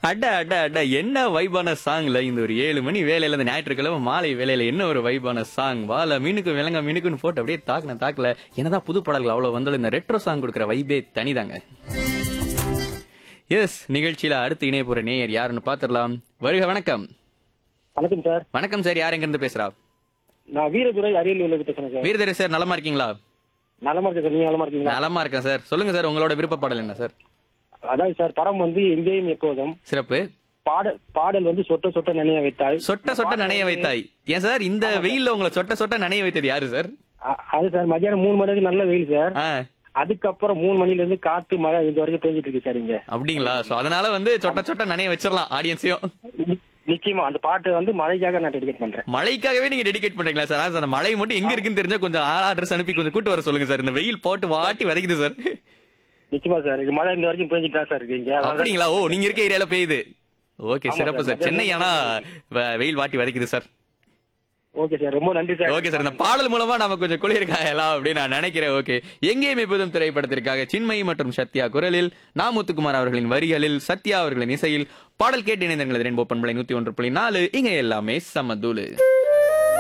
அட அட அட என்ன வைபான சாங்ல இந்த ஒரு ஏழு மணி வேலையில இந்த ஞாயிற்றுக்கிழமை மாலை வேலையில என்ன ஒரு வைபான சாங் வாழ மீனுக்கு விலங்க மீனுக்குன்னு போட்டு அப்படியே தாக்குன தாக்கல என்னதான் புது பாடல்கள் அவ்வளவு வந்தாலும் இந்த ரெட்ரோ சாங் கொடுக்குற வைபே தனிதாங்க எஸ் நிகழ்ச்சியில அடுத்து இணைய போற நேயர் யாருன்னு பாத்துடலாம் வருக வணக்கம் வணக்கம் சார் வணக்கம் சார் யார் எங்க இருந்து பேசுறா நான் வீரதுரை அரியலூர்ல இருந்து பேசுறேன் சார் வீரதரி சார் நலமா இருக்கீங்களா நலமா இருக்கேன் சார் நீங்க நலமா இருக்கீங்களா நலமா இருக்கேன் சார் சொல்லுங்க சார் உங்களோட விருப்ப பாடல் என்ன சார் அதாவது சார் படம் வந்து எங்கேயும் எப்போதும் சிறப்பு பாடல் பாடல் வந்து சொட்ட சொட்ட நினைய வைத்தாய் சொட்ட சொட்ட நனைய வைத்தாய் ஏன் சார் இந்த வெயில்ல உங்களை சொட்ட சொட்ட நனைய வைத்தது யாரு சார் அ- அது சார் மத்தியானம் மூணு மணி வரைக்கும் நல்ல வெயில் சார் ஆ அதுக்கப்புறம் மூணு மணில இருந்து காத்து மழை இது வரைக்கும் பெஞ்சிட்டு இருக்கு சார் இங்க அப்படிங்களா சோ அதனால வந்து சொட்ட சொட்ட நனைய வச்சிடலாம் ஆடியன்ஸையும் நி- நிச்சயமா அந்த பாட்டு வந்து மழைக்காக நான் டெடிகேட் பண்றேன் மழைக்காகவே நீங்க டெடிகேட் பண்றீங்களா சார் அதான் சார் அந்த மழை மட்டும் எங்க இருக்குன்னு தெரிஞ்சா கொஞ்சம் அட்ரஸ் அனுப்பி கொஞ்சம் கூட்டு வர சொல்லுங்க சார் இந்த வெயில் போட்டு வாட்டி வதைக்குது சார் நிச்சயமா சார் இது மழை இந்த வரைக்கும் பெஞ்சிட்டு தான் சார் இருக்கு இங்க அதாவது- அப்படிங்களா ஓ நீங்க இருக்க ஏரியால பெய்யுது ஓகே ஆமா சிறப்பு சார். சார் சென்னை ஆனா வ- வெயில் வாட்டி வதைக்குது சார் ஓகே சார் ரொம்ப நன்றி சார் ஓகே சார் இந்த பாடல் மூலமா நாம கொஞ்சம் குளிர்காயலாம் அப்படின்னு நான் நினைக்கிறேன் ஓகே எங்கேயும் எப்போதும் திரைப்படத்திற்காக சின்மயி மற்றும் சத்யா குரலில் நா முத்துக்குமார் அவர்களின் வரிகளில் சத்யா அவர்களின் இசையில் பாடல் கேட்டு இணைந்தங்கள் ரென்போ பண்பலை நூத்தி ஒன்று புள்ளி நாலு இங்க எல்லாமே சமதூளு